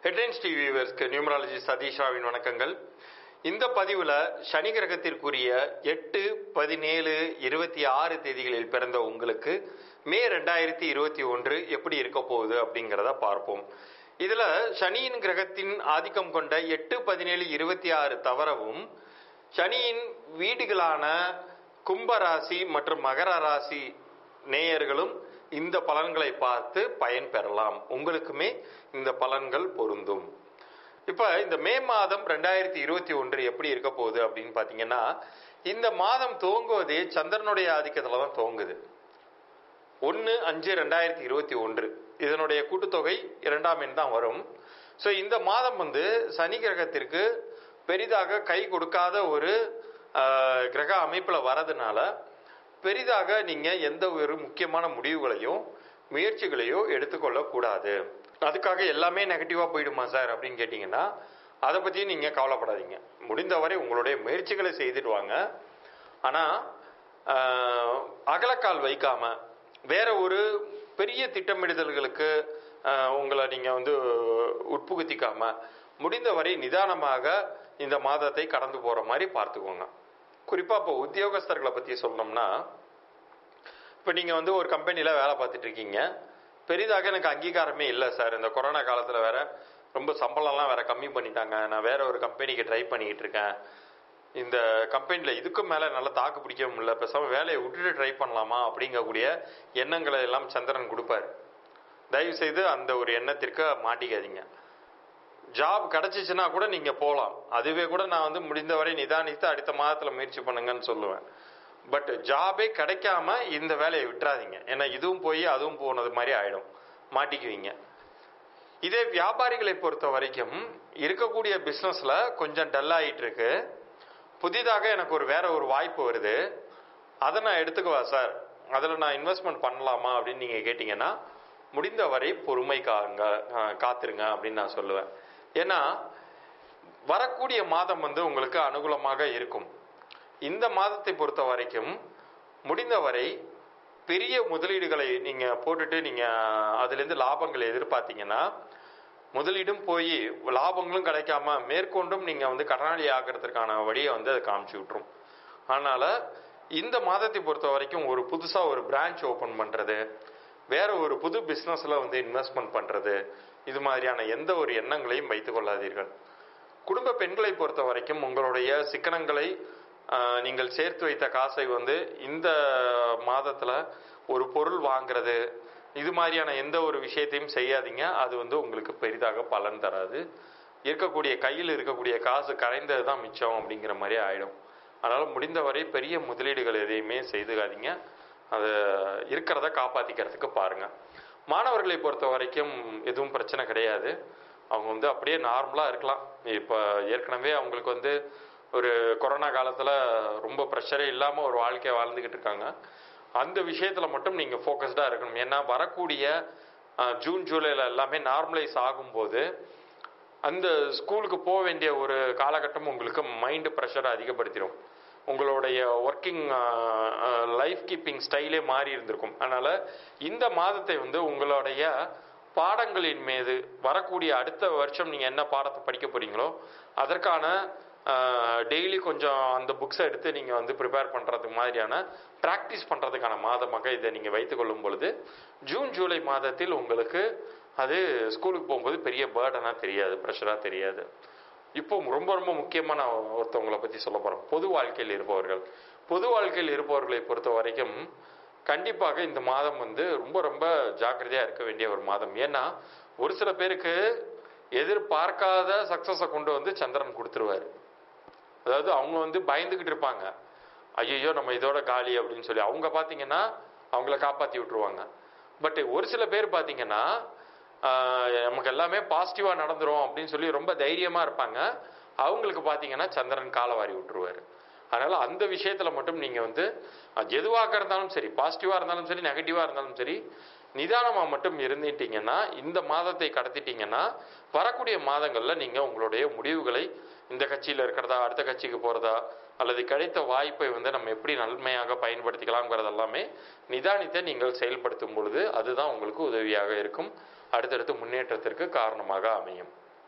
headlines TV வியூவர்ஸ்க்கு numerology Satish ராவின் வணக்கங்கள் இந்த பதிவில் சனி கிரகத்திற்குரிய எட்டு பதினேழு இருபத்தி ஆறு தேதிகளில் பிறந்த உங்களுக்கு மே ரெண்டாயிரத்தி இருபத்தி ஒன்று எப்படி இருக்க போகுது அப்படிங்கிறத பார்ப்போம் இதில் சனியின் கிரகத்தின் ஆதிக்கம் கொண்ட எட்டு பதினேழு இருபத்தி ஆறு தவறவும் சனியின் வீடுகளான கும்ப ராசி மற்றும் மகர ராசி நேயர்களும் இந்த பலன்களை பார்த்து பயன் பெறலாம் உங்களுக்குமே இந்த பலன்கள் பொருந்தும் இப்போ இந்த மே மாதம் ரெண்டாயிரத்தி இருபத்தி ஒன்று எப்படி இருக்க போகுது அப்படின்னு பார்த்தீங்கன்னா இந்த மாதம் துவங்குவதே சந்திரனுடைய ஆதிக்கத்தில் தான் துவங்குது ஒன்று அஞ்சு ரெண்டாயிரத்தி இருபத்தி ஒன்று இதனுடைய கூட்டுத்தொகை இரண்டாம் எண் தான் வரும் ஸோ இந்த மாதம் வந்து சனி கிரகத்திற்கு பெரிதாக கை கொடுக்காத ஒரு ஆஹ், கிரக அமைப்பில் வரதுனால பெரிதாக நீங்கள் எந்த ஒரு முக்கியமான முடிவுகளையும் முயற்சிகளையோ எடுத்துக்கொள்ளக்கூடாது அதுக்காக எல்லாமே நெகட்டிவாக போயிடுமா சார் அப்படின்னு கேட்டிங்கன்னா அதை பற்றியும் நீங்கள் கவலைப்படாதீங்க முடிந்தவரை உங்களுடைய முயற்சிகளை செய்துட்டு வாங்க ஆனால் அகலக்கால் வைக்காம வேற ஒரு பெரிய திட்டமிடுதல்களுக்கு ஆஹ், உங்களை நீங்கள் வந்து உட்புகுத்திக்காம முடிந்தவரை நிதானமாக இந்த மாதத்தை கடந்து போகிற மாதிரி பார்த்துக்கோங்க குறிப்பாக இப்போ உத்தியோகஸ்தர்களை பற்றி சொல்லணும்னா இப்போ நீங்கள் வந்து ஒரு கம்பெனியில் வேலை பார்த்துட்டு இருக்கீங்க பெரிதாக எனக்கு அங்கீகாரமே இல்லை சார் இந்த கொரோனா காலத்தில் வேற ரொம்ப சம்பளம்லாம் வேற கம்மி பண்ணிட்டாங்க நான் வேற ஒரு கம்பெனிக்கு ட்ரை பண்ணிக்கிட்டு இருக்கேன் இந்த கம்பெனியில் இதுக்கும் மேலே நல்லா தாக்கு பிடிக்க முடியல பேசாமல் வேலையை விட்டுட்டு ட்ரை பண்ணலாமா அப்படிங்கக்கூடிய எண்ணங்களை எல்லாம் சந்திரன் கொடுப்பாரு தயவு செய்து அந்த ஒரு எண்ணத்திற்கு மாட்டிக்காதீங்க ஜாப் கிடைச்சிச்சுன்னா கூட நீங்கள் போகலாம் அதுவே கூட நான் வந்து முடிந்தவரை நிதானித்து அடுத்த மாதத்தில் முயற்சி பண்ணுங்கன்னு சொல்லுவேன் பட் ஜாபே கிடைக்காம இந்த வேலையை விட்டுறாதீங்க ஏன்னா இதுவும் போய் அதுவும் போனது மாதிரி ஆயிடும் மாட்டிக்குவீங்க இதே வியாபாரிகளை பொறுத்த வரைக்கும் இருக்கக்கூடிய பிஸ்னஸில் கொஞ்சம் டல் ஆகிட்டு இருக்கு புதிதாக எனக்கு ஒரு வேற ஒரு வாய்ப்பு வருது அதை நான் எடுத்துக்குவா சார் அதில் நான் இன்வெஸ்ட்மெண்ட் பண்ணலாமா அப்படின்னு நீங்கள் கேட்டிங்கன்னா முடிந்தவரை பொறுமை காங்க அஹ், காத்திருங்க அப்படின்னு நான் சொல்லுவேன் ஏன்னா வரக்கூடிய மாதம் வந்து உங்களுக்கு அனுகூலமாக இருக்கும் இந்த மாதத்தை பொறுத்த வரைக்கும் முடிந்தவரை பெரிய முதலீடுகளை நீங்கள் போட்டுட்டு நீங்கள் அதுலேருந்து லாபங்களை எதிர்பார்த்தீங்கன்னா முதலீடும் போய் லாபங்களும் கிடைக்காம மேற்கொண்டும் நீங்கள் வந்து கடனாளி ஆகிறதுக்கான வழியை வந்து அது காமிச்சு விட்டுரும் அதனால் இந்த மாதத்தை பொறுத்த வரைக்கும் ஒரு புதுசாக ஒரு பிரான்ச் ஓப்பன் பண்ணுறது வேற ஒரு புது பிஸ்னஸில் வந்து இன்வெஸ்ட்மெண்ட் பண்ணுறது இது மாதிரியான எந்த ஒரு எண்ணங்களையும் வைத்துக் கொள்ளாதீர்கள் குடும்ப பெண்களை பொறுத்த வரைக்கும் உங்களுடைய சிக்கனங்களை ஆஹ், நீங்கள் சேர்த்து வைத்த காசை வந்து இந்த மாதத்தில் ஒரு பொருள் வாங்குறது இது மாதிரியான எந்த ஒரு விஷயத்தையும் செய்யாதீங்க அது வந்து உங்களுக்கு பெரிதாக பலன் தராது இருக்கக்கூடிய கையில் இருக்கக்கூடிய காசு கரைந்தது தான் மிச்சம் அப்படிங்கிற மாதிரி ஆயிடும் அதனால் முடிந்தவரை பெரிய முதலீடுகள் எதையுமே செய்துக்காதீங்க அதை இருக்கிறத காப்பாற்றிக்கிறதுக்கு பாருங்க மாணவர்களை பொறுத்த வரைக்கும் எதுவும் பிரச்சனை கிடையாது அவங்க வந்து அப்படியே நார்மலாக இருக்கலாம் இப்போ ஏற்கனவே அவங்களுக்கு வந்து ஒரு கொரோனா காலத்தில் ரொம்ப ப்ரெஷரே இல்லாமல் ஒரு வாழ்க்கையை வாழ்ந்துக்கிட்டு இருக்காங்க அந்த விஷயத்தில் மட்டும் நீங்கள் ஃபோக்கஸ்டாக இருக்கணும் ஏன்னா வரக்கூடிய அஹ், ஜூன் ஜூலையில் எல்லாமே நார்மலைஸ் ஆகும்போது அந்த ஸ்கூலுக்கு போக வேண்டிய ஒரு காலகட்டம் உங்களுக்கு மைண்டு ப்ரெஷரை அதிகப்படுத்திடும் உங்களுடைய ஒர்க்கிங் லைஃப் கீப்பிங் ஸ்டைலே மாறி இருந்திருக்கும் அதனால் இந்த மாதத்தை வந்து உங்களுடைய பாடங்களின் மீது வரக்கூடிய அடுத்த வருஷம் நீங்கள் என்ன பாடத்தை படிக்க போறீங்களோ அதற்கான டெய்லி கொஞ்சம் அந்த புக்ஸை எடுத்து நீங்கள் வந்து ப்ரிப்பேர் பண்ணுறதுக்கு மாதிரியான ப்ராக்டிஸ் பண்ணுறதுக்கான மாதமாக இதை நீங்கள் வைத்துக்கொள்ளும் பொழுது ஜூன் ஜூலை மாதத்தில் உங்களுக்கு அது ஸ்கூலுக்கு போகும்போது பெரிய பேர்டனாக தெரியாது ப்ரெஷராக தெரியாது இப்போ ரொம்ப ரொம்ப முக்கியமான ஒருத்தவங்களை பற்றி சொல்ல போகிறோம் பொது வாழ்க்கையில் இருப்பவர்கள் பொது வாழ்க்கையில் இருப்பவர்களை பொறுத்த வரைக்கும் கண்டிப்பாக இந்த மாதம் வந்து ரொம்ப ரொம்ப ஜாக்கிரதையாக இருக்க வேண்டிய ஒரு மாதம் ஏன்னா ஒரு சில பேருக்கு எதிர்பார்க்காத சக்ஸஸை கொண்டு வந்து சந்திரன் கொடுத்துருவாரு அதாவது அவங்க வந்து பயந்துக்கிட்டு இருப்பாங்க ஐயோ நம்ம இதோட காலி அப்படின்னு சொல்லி அவங்க பார்த்தீங்கன்னா அவங்கள காப்பாற்றி விட்டுருவாங்க பட் ஒரு சில பேர் பார்த்தீங்கன்னா ஆஹ், நமக்கு எல்லாமே பாசிட்டிவாக நடந்துரும் அப்படின்னு சொல்லி ரொம்ப தைரியமாக இருப்பாங்க அவங்களுக்கு பார்த்தீங்கன்னா சந்திரன் காலை வாரி விட்டுருவாரு அதனால அந்த விஷயத்துல மட்டும் நீங்க வந்து அது எதுவாக இருந்தாலும் சரி பாசிட்டிவா இருந்தாலும் சரி நெகட்டிவா இருந்தாலும் சரி நிதானமா மட்டும் இருந்துட்டீங்கன்னா இந்த மாதத்தை கடத்திட்டீங்கன்னா வரக்கூடிய மாதங்கள்ல நீங்க உங்களுடைய முடிவுகளை இந்த கட்சியில இருக்கிறதா அடுத்த கட்சிக்கு போறதா அல்லது கிடைத்த வாய்ப்பை வந்து நம்ம எப்படி நன்மையாக பயன்படுத்திக்கலாம்ங்கிறது எல்லாமே நிதானித்து நீங்கள் செயல்படுத்தும் பொழுது அதுதான் உங்களுக்கு உதவியாக இருக்கும் அடுத்தடுத்து முன்னேற்றத்திற்கு காரணமாக அமையும்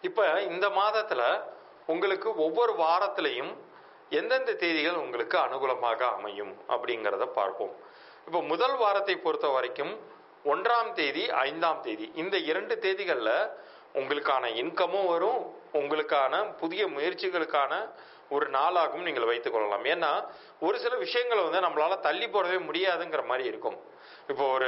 இப்போ இந்த மாதத்துல உங்களுக்கு ஒவ்வொரு வாரத்திலையும் எந்தெந்த தேதிகள் உங்களுக்கு அனுகூலமாக அமையும் அப்படிங்கிறத பார்ப்போம் இப்போ முதல் வாரத்தை பொறுத்த வரைக்கும் ஒன்றாம் தேதி ஐந்தாம் தேதி இந்த இரண்டு தேதிகளில் உங்களுக்கான இன்கமும் வரும் உங்களுக்கான புதிய முயற்சிகளுக்கான ஒரு நாளாகவும் நீங்கள் வைத்துக் கொள்ளலாம் ஏன்னா ஒரு சில விஷயங்களை வந்து நம்மளால தள்ளி போடவே முடியாதுங்கிற மாதிரி இருக்கும் இப்போ ஒரு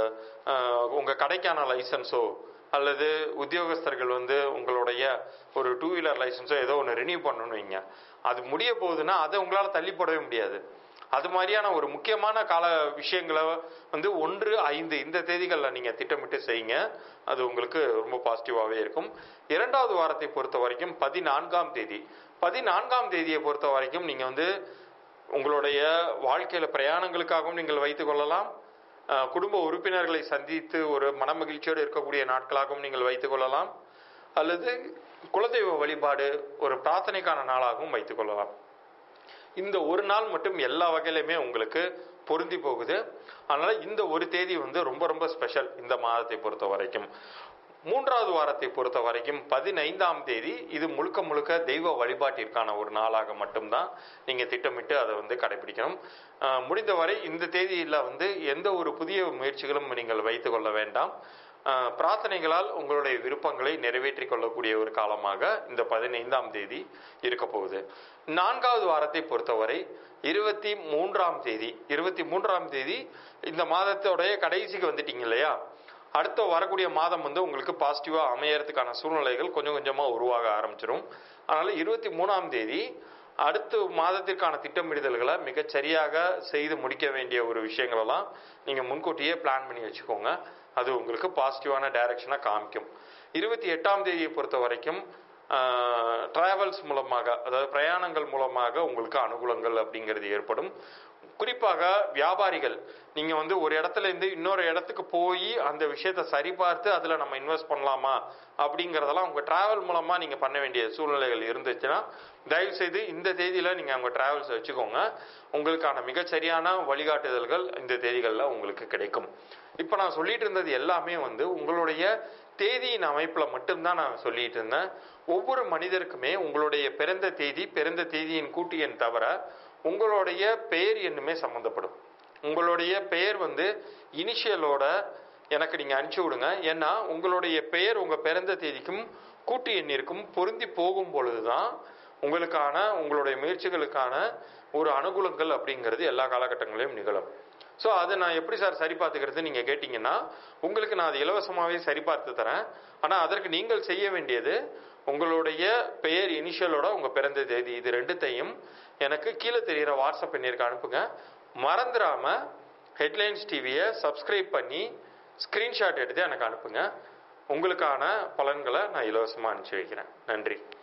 அஹ், உங்க கடைக்கான லைசன்ஸோ அல்லது உத்தியோகஸ்தர்கள் வந்து உங்களுடைய ஒரு டூ வீலர் லைசன்ஸோ ஏதோ ஒன்று ரினியூ பண்ணணும்னு வைங்க அது முடிய போகுதுன்னா அதை உங்களால் தள்ளி போடவே முடியாது அது மாதிரியான ஒரு முக்கியமான கால விஷயங்களை வந்து ஒன்று ஐந்து இந்த தேதிகளில் நீங்கள் திட்டமிட்டு செய்யுங்க அது உங்களுக்கு ரொம்ப பாசிட்டிவாகவே இருக்கும் இரண்டாவது வாரத்தை பொறுத்த வரைக்கும் பதினான்காம் தேதி பதினான்காம் தேதியை பொறுத்த வரைக்கும் நீங்கள் வந்து உங்களுடைய வாழ்க்கையில் பிரயாணங்களுக்காகவும் நீங்கள் வைத்துக் கொள்ளலாம் அஹ், குடும்ப உறுப்பினர்களை சந்தித்து ஒரு மனமகிழ்ச்சியோடு இருக்கக்கூடிய நாட்களாகவும் நீங்கள் வைத்துக் கொள்ளலாம் அல்லது குலதெய்வ வழிபாடு ஒரு பிரார்த்தனைக்கான நாளாகவும் வைத்துக் கொள்ளலாம் இந்த ஒரு நாள் மட்டும் எல்லா வகையிலுமே உங்களுக்கு பொருந்தி போகுது அதனால இந்த ஒரு தேதி வந்து ரொம்ப ரொம்ப ஸ்பெஷல் இந்த மாதத்தை பொறுத்த வரைக்கும் மூன்றாவது வாரத்தை பொறுத்த வரைக்கும் பதினைந்தாம் தேதி இது முழுக்க முழுக்க தெய்வ வழிபாட்டிற்கான ஒரு நாளாக மட்டும்தான் நீங்க திட்டமிட்டு அதை வந்து கடைபிடிக்கணும் அஹ், முடிந்தவரை இந்த தேதியில வந்து எந்த ஒரு புதிய முயற்சிகளும் நீங்கள் வைத்துக் கொள்ள வேண்டாம் அஹ், பிரார்த்தனைகளால் உங்களுடைய விருப்பங்களை நிறைவேற்றிக் கொள்ளக்கூடிய ஒரு காலமாக இந்த பதினைந்தாம் தேதி இருக்க போகுது நான்காவது வாரத்தை பொறுத்தவரை இருபத்தி மூன்றாம் தேதி இருபத்தி மூன்றாம் தேதி இந்த மாதத்தோடைய கடைசிக்கு வந்துட்டீங்க இல்லையா அடுத்த வரக்கூடிய மாதம் வந்து உங்களுக்கு பாசிட்டிவா அமையறதுக்கான சூழ்நிலைகள் கொஞ்சம் கொஞ்சமா உருவாக ஆரம்பிச்சிடும் அதனால இருபத்தி மூணாம் தேதி அடுத்த மாதத்திற்கான திட்டமிடுதல்களை மிகச் சரியாக செய்து முடிக்க வேண்டிய ஒரு விஷயங்களெல்லாம் நீங்க முன்கூட்டியே பிளான் பண்ணி வச்சுக்கோங்க அது உங்களுக்கு பாசிட்டிவான டைரக்ஷனா காமிக்கும் இருபத்தி எட்டாம் தேதியை பொறுத்த வரைக்கும் டிராவல்ஸ் மூலமாக அதாவது பிரயாணங்கள் மூலமாக உங்களுக்கு அனுகூலங்கள் அப்படிங்கிறது ஏற்படும் குறிப்பாக வியாபாரிகள் நீங்க வந்து ஒரு இடத்துல இருந்து இன்னொரு இடத்துக்கு போய் அந்த விஷயத்தை சரிபார்த்து அதுல நம்ம இன்வெஸ்ட் பண்ணலாமா அப்படிங்கறதெல்லாம் உங்க டிராவல் மூலமா நீங்க பண்ண வேண்டிய சூழ்நிலைகள் இருந்துச்சுன்னா தயவு செய்து இந்த தேதியில நீங்க உங்க டிராவல்ஸ் வச்சுக்கோங்க உங்களுக்கான மிகச்சரியான வழிகாட்டுதல்கள் இந்த தேதிகள்ல உங்களுக்கு கிடைக்கும் இப்ப நான் சொல்லிட்டு இருந்தது எல்லாமே வந்து உங்களுடைய தேதியின் அமைப்புல மட்டும்தான் நான் சொல்லிட்டு இருந்தேன் ஒவ்வொரு மனிதருக்குமே உங்களுடைய பிறந்த தேதி பிறந்த தேதியின் கூட்டு எண் தவிர உங்களுடைய பெயர் எண்ணுமே சம்மந்தப்படும் உங்களுடைய பெயர் வந்து இனிஷியலோட எனக்கு நீங்க அனுப்பிச்சு விடுங்க ஏன்னா உங்களுடைய பெயர் உங்க பிறந்த தேதிக்கும் கூட்டு எண்ணிற்கும் பொருந்தி போகும் பொழுதுதான் உங்களுக்கான உங்களுடைய முயற்சிகளுக்கான ஒரு அனுகூலங்கள் அப்படிங்கிறது எல்லா காலகட்டங்களிலும் நிகழும் ஸோ அதை நான் எப்படி சார் சரி பார்த்துக்கிறது நீங்கள் கேட்டிங்கன்னா உங்களுக்கு நான் அது இலவசமாகவே சரி பார்த்து தரேன் ஆனால் அதற்கு நீங்கள் செய்ய வேண்டியது உங்களுடைய பெயர் இனிஷியலோட உங்கள் பிறந்த தேதி இது ரெண்டுத்தையும் எனக்கு கீழே தெரிகிற வாட்ஸ்அப் எண்ணிற்கு அனுப்புங்க மறந்துடாம ஹெட்லைன்ஸ் டிவியை சப்ஸ்கிரைப் பண்ணி ஸ்க்ரீன்ஷாட் எடுத்து எனக்கு அனுப்புங்க உங்களுக்கான பலன்களை நான் இலவசமாக அனுப்பிச்சி வைக்கிறேன் நன்றி